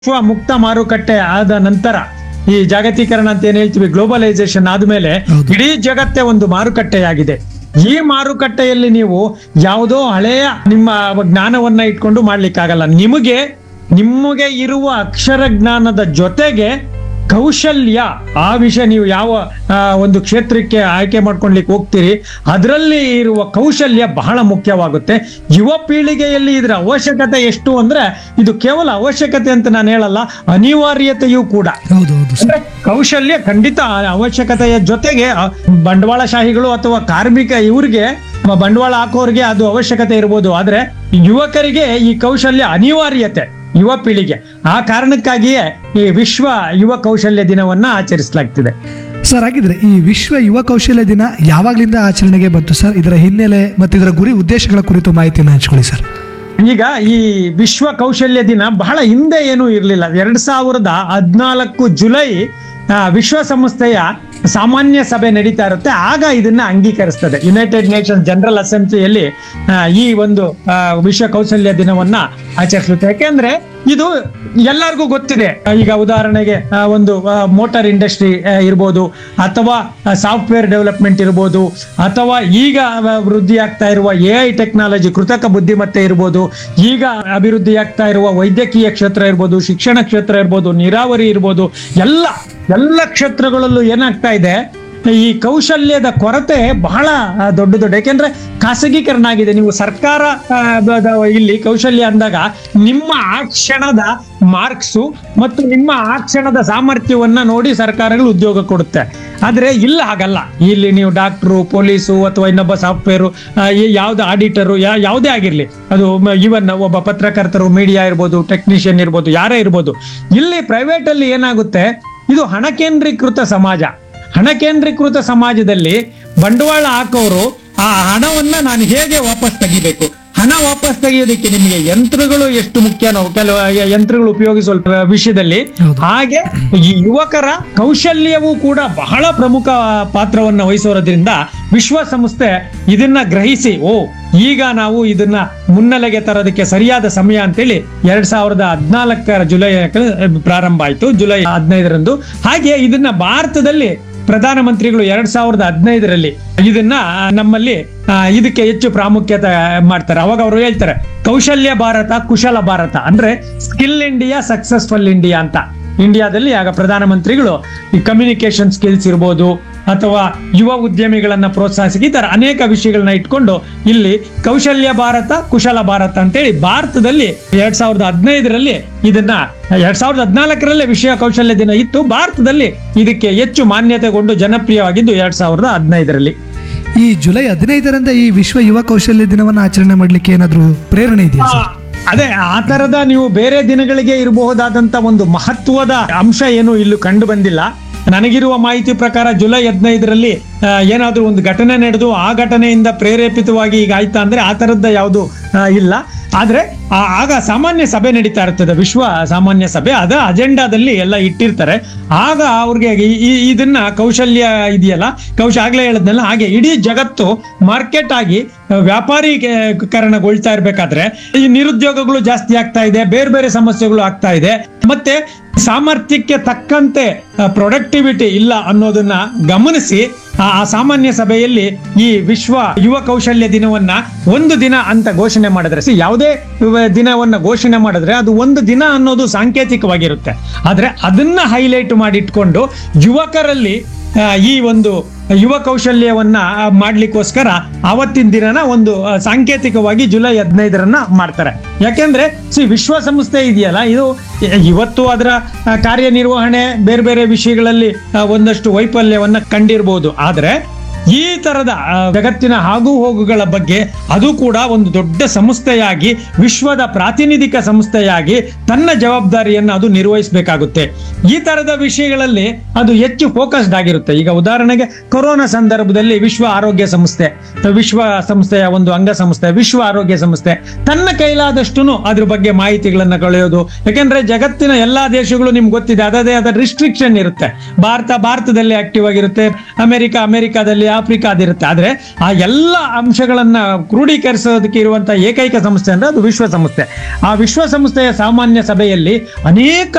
ವಿಶ್ವ ಮುಕ್ತ ಮಾರುಕಟ್ಟೆ ಆದ ನಂತರ ಈ ಜಾಗತೀಕರಣ ಅಂತ ಏನ್ ಹೇಳ್ತೀವಿ ಗ್ಲೋಬಲೈಸೇಷನ್ ಆದ್ಮೇಲೆ ಹೌದು. ಇಡೀ ಜಗತ್ತೇ ಒಂದು ಮಾರುಕಟ್ಟೆಯಾಗಿದೆ ಈ ಮಾರುಕಟ್ಟೆಯಲ್ಲಿ ನೀವು ಯಾವುದೋ ಹಳೆಯ ನಿಮ್ಮ ಜ್ಞಾನವನ್ನ ಇಟ್ಕೊಂಡು ಮಾಡ್ಲಿಕ್ಕಾಗಲ್ಲ ನಿಮಗೆ ನಿಮಗೆ ಇರುವ ಅಕ್ಷರ ಜ್ಞಾನದ ಜೊತೆಗೆ ಕೌಶಲ್ಯ ಆ ವಿಷಯ ನೀವು ಯಾವ ಆ, ಒಂದು ಕ್ಷೇತ್ರಕ್ಕೆ ಆಯ್ಕೆ ಮಾಡ್ಕೊಳ್ಲಿಕ್ಕೆ ಹೋಗ್ತೀರಿ ಅದರಲ್ಲಿ ಇರುವ ಕೌಶಲ್ಯ ಬಹಳ ಮುಖ್ಯವಾಗುತ್ತೆ ಯುವ ಪೀಳಿಗೆಯಲ್ಲಿ ಇದರ ಅವಶ್ಯಕತೆ ಎಷ್ಟು ಅಂದ್ರೆ ಇದು ಕೇವಲ ಅವಶ್ಯಕತೆ ಅಂತ ನಾನು ಹೇಳಲ್ಲ ಅನಿವಾರ್ಯತೆಯೂ ಕೂಡ ಹೌದು ಹೌದು ಸರ್ ಅಂದ್ರೆ ಕೌಶಲ್ಯ ಖಂಡಿತ ಆ ಅವಶ್ಯಕತೆಯ ಜೊತೆಗೆ ಆ ಬಂಡವಾಳಶಾಹಿಗಳು ಅಥವಾ ಕಾರ್ಮಿಕ ಇವ್ರಿಗೆ ಮ- ಬಂಡವಾಳ ಹಾಕೋರಿಗೆ ಅದು ಅವಶ್ಯಕತೆ ಇರ್ಬೋದು ಆದ್ರೆ ಯುವಕರಿಗೆ ಈ ಕೌಶಲ್ಯ ಅನಿವಾರ್ಯತೆ ಯುವ ಪೀಳಿಗೆ ಆ ಕಾರಣಕ್ಕಾಗಿಯೇ ಈ ವಿಶ್ವ ಯುವ ಕೌಶಲ್ಯ ದಿನವನ್ನ ಆಚರಿಸಲಾಗ್ತಿದೆ ಸರ್ ಹಾಗಿದ್ರೆ ಈ ವಿಶ್ವ ಯುವ ಕೌಶಲ್ಯ ದಿನ ಯಾವಾಗ್ಲಿಂದ ಆಚರಣೆಗೆ ಬಂತು ಸರ್ ಇದರ ಹಿನ್ನೆಲೆ ಮತ್ತು ಇದರ ಗುರಿ ಉದ್ದೇಶಗಳ ಕುರಿತು ಮಾಹಿತಿಯನ್ನು ಹಂಚ್ಕೊಳ್ಳಿ ಸರ್ ಈಗ ಈ ವಿಶ್ವ ಕೌಶಲ್ಯ ದಿನ ಬಹಳ ಹಿಂದೆ ಏನೂ ಇರಲಿಲ್ಲ ಎರಡ್ ಸಾವಿರದ ಹದಿನಾಲ್ಕು ಜುಲೈ ಆ, ವಿಶ್ವಸಂಸ್ಥೆಯ ಸಾಮಾನ್ಯ ಸಭೆ ನಡೀತಾ ಇರುತ್ತೆ ಆಗ ಇದನ್ನ ಅಂಗೀಕರಿಸ್ತದೆ ಯುನೈಟೆಡ್ ನೇಷನ್ಸ್ ಜನರಲ್ ಅಸೆಂಬ್ಲಿಯಲ್ಲಿ ಆ, ಈ ಒಂದು ಆ, ವಿಶ್ವ ಕೌಶಲ್ಯ ದಿನವನ್ನ ಆಚರಿಸುತ್ತೆ ಯಾಕೆಂದ್ರೆ ಇದು ಎಲ್ಲರಿಗೂ ಗೊತ್ತಿದೆ ಈಗ ಉದಾಹರಣೆಗೆ ಆ, ಒಂದು ಮೋಟಾರ್ ಇಂಡಸ್ಟ್ರಿ ಇರ್ಬೋದು ಅಥವಾ ಸಾಫ್ಟ್ವೇರ್ ಡೆವಲಪ್ಮೆಂಟ್ ಇರ್ಬೋದು ಅಥವಾ ಈಗ ಆ, ವೃದ್ಧಿ ಆಗ್ತಾ ಇರುವ ಎ ಐ ಟೆಕ್ನಾಲಜಿ ಕೃತಕ ಬುದ್ಧಿಮತ್ತೆ ಇರ್ಬೋದು ಈಗ ಅಭಿವೃದ್ಧಿ ಆಗ್ತಾ ಇರುವ ವೈದ್ಯಕೀಯ ಕ್ಷೇತ್ರ ಇರ್ಬೋದು ಶಿಕ್ಷಣ ಕ್ಷೇತ್ರ ಇರ್ಬೋದು ನೀರಾವರಿ ಇರ್ಬೋದು ಎಲ್ಲ ಎಲ್ಲ ಕ್ಷೇತ್ರಗಳಲ್ಲೂ ಏನಾಗ್ತಾ ಇದೆ ಈ ಕೌಶಲ್ಯದ ಕೊರತೆ ಬಹಳ ಆ, ದೊಡ್ಡ ದೊಡ್ಡ ಯಾಕೆಂದ್ರೆ ಖಾಸಗೀಕರಣ ಆಗಿದೆ ನೀವು ಸರ್ಕಾರ ಆ, ಬ- ದ- ಇಲ್ಲಿ ಕೌಶಲ್ಯ ಅಂದಾಗ ನಿಮ್ಮ ಆ ಕ್ಷಣದ ಮಾರ್ಕ್ಸು ಮತ್ತು ನಿಮ್ಮ ಆ ಕ್ಷಣದ ಸಾಮರ್ಥ್ಯವನ್ನ ನೋಡಿ ಸರ್ಕಾರಗಳು ಉದ್ಯೋಗ ಕೊಡುತ್ತೆ ಆದ್ರೆ ಇಲ್ಲ ಹಾಗಲ್ಲ ಇಲ್ಲಿ ನೀವು ಡಾಕ್ಟ್ರು ಪೊಲೀಸು ಅಥವಾ ಇನ್ನೊಬ್ಬ ಸಾಫ್ಟ್ವೇರು ಯಾವ್ದು ಆಡಿಟರು ಯಾವುದೇ ಆಗಿರ್ಲಿ ಅದು ಇವನ್ ಒಬ್ಬ ಪತ್ರಕರ್ತರು ಮೀಡಿಯಾ ಇರ್ಬೋದು ಟೆಕ್ನಿಷಿಯನ್ ಇರ್ಬೋದು ಯಾರೇ ಇರ್ಬೋದು ಇಲ್ಲಿ ಪ್ರೈವೇಟ್ ಅಲ್ಲಿ ಏನಾಗುತ್ತೆ ಇದು ಹಣ ಕೇಂದ್ರೀಕೃತ ಸಮಾಜ ಹಣ ಕೇಂದ್ರೀಕೃತ ಸಮಾಜದಲ್ಲಿ ಬಂಡವಾಳ ಹಾಕೋರು ಆ ಹಣವನ್ನ ನಾನು ಹೇಗೆ ವಾಪಸ್ ತೆಗಿಬೇಕು ಹಣ ವಾಪಸ್ ತೆಗೆಯೋದಕ್ಕೆ ನಿಮಗೆ ಯಂತ್ರಗಳು ಎಷ್ಟು ಮುಖ್ಯನೋ ಕೆಲವು ಯಂತ್ರಗಳು ಉಪಯೋಗಿಸುವ ವಿಷಯದಲ್ಲಿ ಹೌದು. ಹಾಗೆ ಈ ಯುವಕರ ಕೌಶಲ್ಯವೂ ಕೂಡ ಬಹಳ ಪ್ರಮುಖ ಪಾತ್ರವನ್ನ ವಹಿಸೋದ್ರಿಂದ ವಿಶ್ವಸಂಸ್ಥೆ ಇದನ್ನ ಗ್ರಹಿಸಿ ಓ ಈಗ ನಾವು ಇದನ್ನ ಮುನ್ನೆಲೆಗೆ ತರೋದಕ್ಕೆ ಸರಿಯಾದ ಸಮಯ ಅಂತೇಳಿ ಎರಡ್ ಸಾವಿರದ ಹದಿನಾಲ್ಕರ ಜುಲೈ ಪ್ರಾರಂಭ ಆಯ್ತು ಜುಲೈ ಹದಿನೈದರಂದು ಹಾಗೆ ಇದನ್ನ ಭಾರತದಲ್ಲಿ ಪ್ರಧಾನಮಂತ್ರಿಗಳು ಎರಡ್ ಸಾವಿರದ ಹದಿನೈದರಲ್ಲಿ ಇದನ್ನ ನಮ್ಮಲ್ಲಿ ಆ, ಇದಕ್ಕೆ ಹೆಚ್ಚು ಪ್ರಾಮುಖ್ಯತೆ ಮಾಡ್ತಾರೆ ಅವಾಗ ಅವರು ಹೇಳ್ತಾರೆ ಕೌಶಲ್ಯ ಭಾರತ ಕುಶಲ ಭಾರತ ಅಂದ್ರೆ ಸ್ಕಿಲ್ ಇಂಡಿಯಾ ಸಕ್ಸಸ್ಫುಲ್ ಇಂಡಿಯಾ ಅಂತ ಇಂಡಿಯಾದಲ್ಲಿ ಆಗ ಪ್ರಧಾನಮಂತ್ರಿಗಳು ಈ ಕಮ್ಯುನಿಕೇಶನ್ ಸ್ಕಿಲ್ಸ್ ಇರ್ಬೋದು ಅಥವಾ ಯುವ ಉದ್ಯಮಿಗಳನ್ನ ಪ್ರೋತ್ಸಾಹಿಸಿ ಈ ತರ ಅನೇಕ ವಿಷಯಗಳನ್ನ ಇಟ್ಕೊಂಡು ಇಲ್ಲಿ ಕೌಶಲ್ಯ ಭಾರತ ಕುಶಲ ಭಾರತ ಅಂತೇಳಿ ಭಾರತದಲ್ಲಿ ಎರಡ್ ಸಾವಿರದ ಹದಿನೈದರಲ್ಲಿ ಇದನ್ನ ಎರಡ್ ಸಾವಿರದ ಹದಿನಾಲ್ಕರಲ್ಲೇ ವಿಷಯ ಕೌಶಲ್ಯ ದಿನ ಇತ್ತು ಭಾರತದಲ್ಲಿ ಇದಕ್ಕೆ ಹೆಚ್ಚು ಮಾನ್ಯತೆಗೊಂಡು ಜನಪ್ರಿಯವಾಗಿದ್ದು ಎರಡ್ ಸಾವಿರದ ಹದಿನೈದರಲ್ಲಿ ಈ ಜುಲೈ ಹದಿನೈದರಿಂದ ಈ ವಿಶ್ವ ಯುವ ಕೌಶಲ್ಯ ದಿನವನ್ನು ಆಚರಣೆ ಮಾಡಲಿಕ್ಕೆ ಏನಾದರೂ ಪ್ರೇರಣೆ ಇದೆಯಾ ಸರ್ ಅದೇ ಆ ತರದ ನೀವು ಬೇರೆ ದಿನಗಳಿಗೆ ಇರಬಹುದಾದಂತ ಒಂದು ಮಹತ್ವದ ಅಂಶ ಏನು ಇಲ್ಲೂ ಕಂಡು ಬಂದಿಲ್ಲ ನನಗಿರುವ ಮಾಹಿತಿ ಪ್ರಕಾರ ಜುಲೈ ಹದಿನೈದರಲ್ಲಿ ಏನಾದ್ರೂ ಒಂದು ಘಟನೆ ನಡೆದು ಆ ಘಟನೆಯಿಂದ ಪ್ರೇರೇಪಿತವಾಗಿ ಈಗ ಆಯ್ತಾ ಅಂದ್ರೆ ಆ ತರದ್ದ ಯಾವುದು ಇಲ್ಲ ಆದ್ರೆ ಆ- ಆಗ ಸಾಮಾನ್ಯ ಸಭೆ ನಡೀತಾ ಇರ್ತದೆ ವಿಶ್ವ ಸಾಮಾನ್ಯ ಸಭೆ ಅದ ಅಜೆಂಡಾದಲ್ಲಿ ಎಲ್ಲ ಇಟ್ಟಿರ್ತಾರೆ ಆಗ ಅವ್ರಿಗೆ ಈ- ಈ- ಇದನ್ನ ಕೌಶಲ್ಯ ಇದೆಯಲ್ಲ ಕೌಶ ಆಗ್ಲೇ ಹೇಳದ್ನಲ್ಲ ಹಾಗೆ ಇಡೀ ಜಗತ್ತು ಮಾರ್ಕೆಟ್ ಆಗಿ ವ್ಯಾಪಾರೀಕರಣಗೊಳ್ತಾ ಇರ್ಬೇಕಾದ್ರೆ ಈ ನಿರುದ್ಯೋಗಗಳು ಜಾಸ್ತಿ ಆಗ್ತಾ ಇದೆ ಬೇರೆ ಬೇರೆ ಸಮಸ್ಯೆಗಳು ಆಗ್ತಾ ಇದೆ ಮತ್ತೆ ಸಾಮರ್ಥ್ಯಕ್ಕೆ ತಕ್ಕಂತೆ ಪ್ರೊಡಕ್ಟಿವಿಟಿ ಇಲ್ಲ ಅನ್ನೋದನ್ನ ಗಮನಿಸಿ ಆ ಆ ಸಾಮಾನ್ಯ ಸಭೆಯಲ್ಲಿ ಈ ವಿಶ್ವ ಯುವ ಕೌಶಲ್ಯ ದಿನವನ್ನ ಒಂದು ದಿನ ಅಂತ ಘೋಷಣೆ ಮಾಡಿದ್ರೆ ಸಿ ಯಾವುದೇ ಯುವ ದಿನವನ್ನ ಘೋಷಣೆ ಮಾಡಿದ್ರೆ ಅದು ಒಂದು ದಿನ ಅನ್ನೋದು ಸಾಂಕೇತಿಕವಾಗಿರುತ್ತೆ ಆದ್ರೆ ಅದನ್ನ ಹೈಲೈಟ್ ಮಾಡಿಟ್ಕೊಂಡು ಯುವಕರಲ್ಲಿ ಆ, ಈ ಒಂದು ಯುವ ಕೌಶಲ್ಯವನ್ನ ಆ, ಮಾಡ್ಲಿಕ್ಕೋಸ್ಕರ ಆವತ್ತಿನ ದಿನನ ಒಂದು ಆ, ಸಾಂಕೇತಿಕವಾಗಿ ಜುಲೈ ಹದಿನೈದರನ್ನ ಮಾಡ್ತಾರೆ ಯಾಕೆಂದ್ರೆ ಸಿ ವಿಶ್ವಸಂಸ್ಥೆ ಇದೆಯಲ್ಲ ಇದು ಇ- ಇವತ್ತು ಅದರ ಆ, ಕಾರ್ಯನಿರ್ವಹಣೆ ಬೇರೆ ಬೇರೆ ವಿಷಯಗಳಲ್ಲಿ ಆ, ಒಂದಷ್ಟು ವೈಫಲ್ಯವನ್ನ ಕಂಡಿರ್ಬೋದು ಆದ್ರೆ ಈ ತರದ ಆ, ಜಗತ್ತಿನ ಆಗು ಹೋಗುಗಳ ಬಗ್ಗೆ ಅದು ಕೂಡ ಒಂದು ದೊಡ್ಡ ಸಂಸ್ಥೆಯಾಗಿ ವಿಶ್ವದ ಪ್ರಾತಿನಿಧಿಕ ಸಂಸ್ಥೆಯಾಗಿ ತನ್ನ ಜವಾಬ್ದಾರಿಯನ್ನು ಅದು ನಿರ್ವಹಿಸಬೇಕಾಗುತ್ತೆ ಈ ತರದ ವಿಷಯಗಳಲ್ಲಿ ಅದು ಹೆಚ್ಚು ಫೋಕಸ್ಡ್ ಆಗಿರುತ್ತೆ ಈಗ ಉದಾಹರಣೆಗೆ ಕೊರೋನಾ ಸಂದರ್ಭದಲ್ಲಿ ವಿಶ್ವ ಆರೋಗ್ಯ ಸಂಸ್ಥೆ ವಿಶ್ವ ಸಂಸ್ಥೆಯ ಒಂದು ಅಂಗಸಂಸ್ಥೆ ವಿಶ್ವ ಆರೋಗ್ಯ ಸಂಸ್ಥೆ ತನ್ನ ಕೈಲಾದಷ್ಟು ಅದ್ರ ಬಗ್ಗೆ ಮಾಹಿತಿಗಳನ್ನ ಕಳೆಯೋದು ಯಾಕೆಂದ್ರೆ ಜಗತ್ತಿನ ಎಲ್ಲಾ ದೇಶಗಳು ನಿಮ್ಗೆ ಗೊತ್ತಿದೆ ಅದದೇ ಆದ ರಿಸ್ಟ್ರಿಕ್ಷನ್ ಇರುತ್ತೆ ಭಾರತ ಭಾರತದಲ್ಲಿ ಆಕ್ಟಿವ್ ಆಗಿರುತ್ತೆ ಅಮೆರಿಕ ಅಮೆರಿಕಾದಲ್ಲಿ ಆಫ್ರಿಕಾದಿರುತ್ತೆ ಆದ್ರೆ ಆ ಎಲ್ಲ ಅಂಶಗಳನ್ನ ಕ್ರೋಢೀಕರಿಸೋದಕ್ಕೆ ಇರುವಂತ ಏಕೈಕ ಸಂಸ್ಥೆ ಅಂದ್ರೆ ಅದು ವಿಶ್ವಸಂಸ್ಥೆ ಆ ವಿಶ್ವಸಂಸ್ಥೆಯ ಸಾಮಾನ್ಯ ಸಭೆಯಲ್ಲಿ ಅನೇಕ